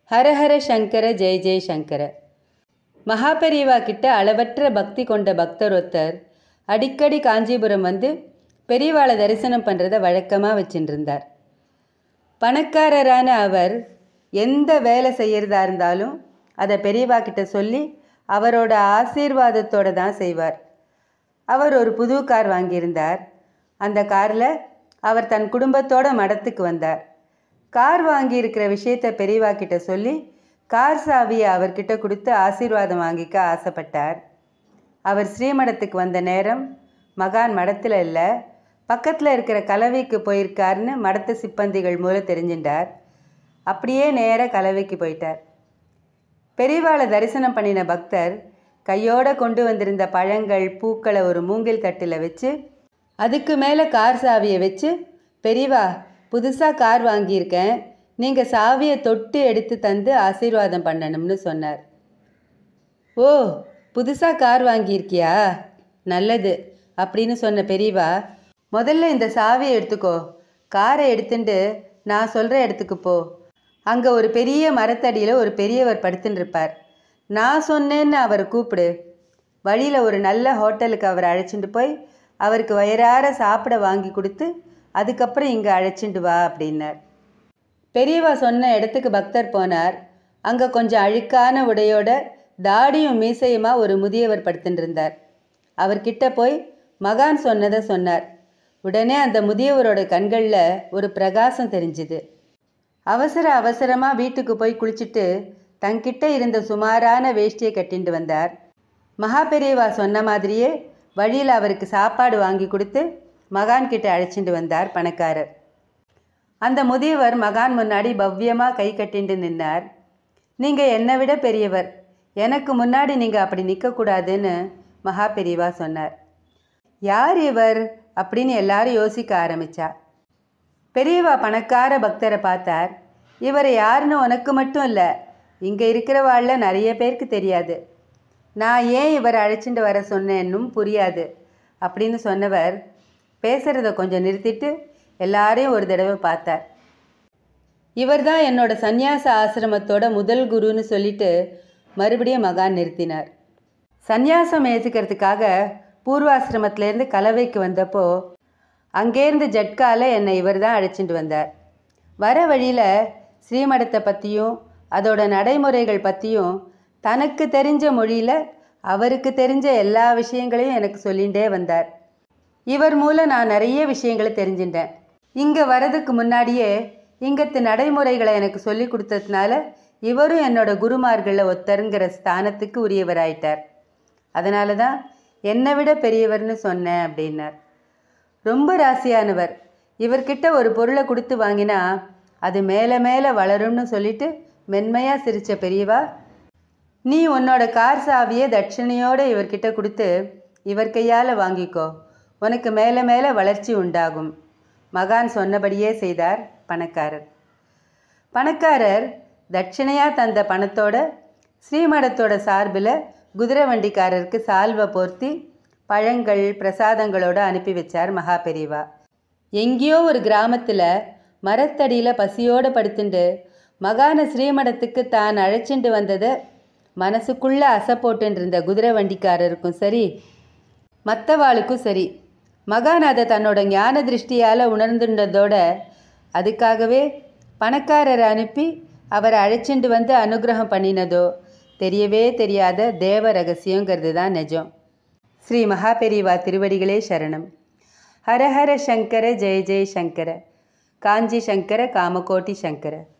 ஹரஹர சங்கர ஜெய ஜெய சங்கர மகாபெரிவா கிட்ட அளவற்ற பக்தி கொண்ட பக்தர் ஒருத்தர் அடிக்கடி காஞ்சிபுரம் வந்து பெரியவாளை தரிசனம் பண்ணுறத வழக்கமாக வச்சுட்டு இருந்தார் பணக்காரரான அவர் எந்த வேலை செய்யறதா இருந்தாலும் அதை பெரியவா கிட்ட சொல்லி அவரோட ஆசீர்வாதத்தோட தான் செய்வார் அவர் ஒரு புது கார் வாங்கியிருந்தார் அந்த காரில் அவர் தன் குடும்பத்தோட மடத்துக்கு வந்தார் கார் வாங்கியிருக்கிற விஷயத்த பெரியவா கிட்ட சொல்லி கார் சாவியை அவர்கிட்ட கொடுத்து ஆசீர்வாதம் வாங்கிக்க ஆசைப்பட்டார் அவர் ஸ்ரீமடத்துக்கு வந்த நேரம் மகான் மடத்தில் இல்லை பக்கத்தில் இருக்கிற கலவைக்கு போயிருக்காருன்னு மடத்து சிப்பந்திகள் மூலம் தெரிஞ்சின்றார் அப்படியே நேர கலவைக்கு போயிட்டார் பெரியவாளை தரிசனம் பண்ணின பக்தர் கையோட கொண்டு வந்திருந்த பழங்கள் பூக்களை ஒரு மூங்கில் தட்டில் வச்சு அதுக்கு மேலே கார் சாவியை வச்சு பெரியவா புதுசாக கார் வாங்கியிருக்கேன் நீங்கள் சாவியை தொட்டு எடுத்து தந்து ஆசீர்வாதம் பண்ணணும்னு சொன்னார் ஓ புதுசாக கார் வாங்கியிருக்கியா நல்லது அப்படின்னு சொன்ன பெரியவா முதல்ல இந்த சாவியை எடுத்துக்கோ காரை எடுத்துட்டு நான் சொல்கிற இடத்துக்கு போ அங்கே ஒரு பெரிய மரத்தடியில் ஒரு பெரியவர் படுத்துன்னு இருப்பார் நான் சொன்னேன்னு அவரை கூப்பிடு வழியில் ஒரு நல்ல ஹோட்டலுக்கு அவரை அழைச்சிட்டு போய் அவருக்கு வயிறார சாப்பிட வாங்கி கொடுத்து அதுக்கப்புறம் இங்கே அழைச்சிட்டு வா அப்படின்னார் பெரியவா சொன்ன இடத்துக்கு பக்தர் போனார் அங்கே கொஞ்சம் அழுக்கான உடையோட தாடியும் மீசையுமா ஒரு முதியவர் படுத்துட்டு இருந்தார் அவர்கிட்ட போய் மகான் சொன்னதை சொன்னார் உடனே அந்த முதியவரோட கண்களில் ஒரு பிரகாசம் தெரிஞ்சுது அவசர அவசரமாக வீட்டுக்கு போய் குளிச்சுட்டு தங்கிட்ட இருந்த சுமாரான வேஷ்டியை கட்டிண்டு வந்தார் மகா பெரியவா சொன்ன மாதிரியே வழியில் அவருக்கு சாப்பாடு வாங்கி கொடுத்து மகான் கிட்ட அழைச்சிட்டு வந்தார் பணக்காரர் அந்த முதியவர் மகான் முன்னாடி பவ்யமாக கை கட்டிண்டு நின்னார் நீங்கள் என்னை விட பெரியவர் எனக்கு முன்னாடி நீங்கள் அப்படி நிற்கக்கூடாதுன்னு மகா பெரியவா சொன்னார் யார் இவர் அப்படின்னு எல்லாரும் யோசிக்க ஆரம்பிச்சா பெரியவா பணக்கார பக்தரை பார்த்தார் இவர் யாருன்னு உனக்கு மட்டும் இல்லை இங்கே இருக்கிறவாளில் நிறைய பேருக்கு தெரியாது நான் ஏன் இவரை அழைச்சிட்டு வர சொன்னேன்னும் புரியாது அப்படின்னு சொன்னவர் பேசுகிறத கொஞ்சம் நிறுத்திட்டு எல்லாரையும் ஒரு தடவை பார்த்தார் இவர் தான் என்னோட சந்நியாச ஆசிரமத்தோட முதல் குருன்னு சொல்லிட்டு மறுபடியும் மகான் நிறுத்தினார் சந்நியாசம் ஏற்றுக்கிறதுக்காக பூர்வாசிரமத்திலேருந்து கலவைக்கு வந்தப்போ அங்கேருந்து ஜட்கால என்னை இவர் தான் அழைச்சிட்டு வந்தார் வர வழியில் ஸ்ரீமடத்தை பற்றியும் அதோட நடைமுறைகள் பற்றியும் தனக்கு தெரிஞ்ச மொழியில் அவருக்கு தெரிஞ்ச எல்லா விஷயங்களையும் எனக்கு சொல்லிகிட்டே வந்தார் இவர் மூலம் நான் நிறைய விஷயங்களை தெரிஞ்சிட்டேன் இங்கே வரதுக்கு முன்னாடியே இங்கத்து நடைமுறைகளை எனக்கு சொல்லி கொடுத்ததுனால இவரும் என்னோட குருமார்களில் ஒத்தருங்கிற ஸ்தானத்துக்கு உரியவராயிட்டார் அதனால தான் என்னை விட பெரியவர்னு சொன்னேன் அப்படின்னார் ரொம்ப ராசியானவர் இவர்கிட்ட ஒரு பொருளை கொடுத்து வாங்கினா அது மேலே மேலே வளரும்னு சொல்லிட்டு மென்மையாக சிரித்த பெரியவா நீ உன்னோட கார் சாவியை தட்சிணையோடு இவர்கிட்ட கொடுத்து இவர் கையால் வாங்கிக்கோ உனக்கு மேலே மேலே வளர்ச்சி உண்டாகும் மகான் சொன்னபடியே செய்தார் பணக்காரர் பணக்காரர் தட்சிணையாக தந்த பணத்தோட ஸ்ரீமடத்தோட சார்பில் குதிரை வண்டிக்காரருக்கு சால்வை போர்த்தி பழங்கள் பிரசாதங்களோட அனுப்பி வச்சார் மகா பெரியவா எங்கேயோ ஒரு கிராமத்தில் மரத்தடியில் பசியோடு படுத்துண்டு மகான ஸ்ரீமடத்துக்கு தான் அழைச்சிட்டு வந்ததை மனசுக்குள்ளே அசை போட்டுன்னு இருந்த குதிரை வண்டிக்காரருக்கும் சரி மற்றவாளுக்கும் சரி மகான் அதை தன்னோட ஞான திருஷ்டியால் உணர்ந்துட்டதோட அதுக்காகவே பணக்காரரை அனுப்பி அவரை அழைச்சிட்டு வந்து அனுகிரகம் பண்ணினதோ தெரியவே தெரியாத தேவ ரகசியங்கிறது தான் நிஜம் ஸ்ரீ மகாபெரிவா திருவடிகளே சரணம் ஹரஹர சங்கர ஜெய ஜெய சங்கர காஞ்சி சங்கர காமகோட்டி சங்கர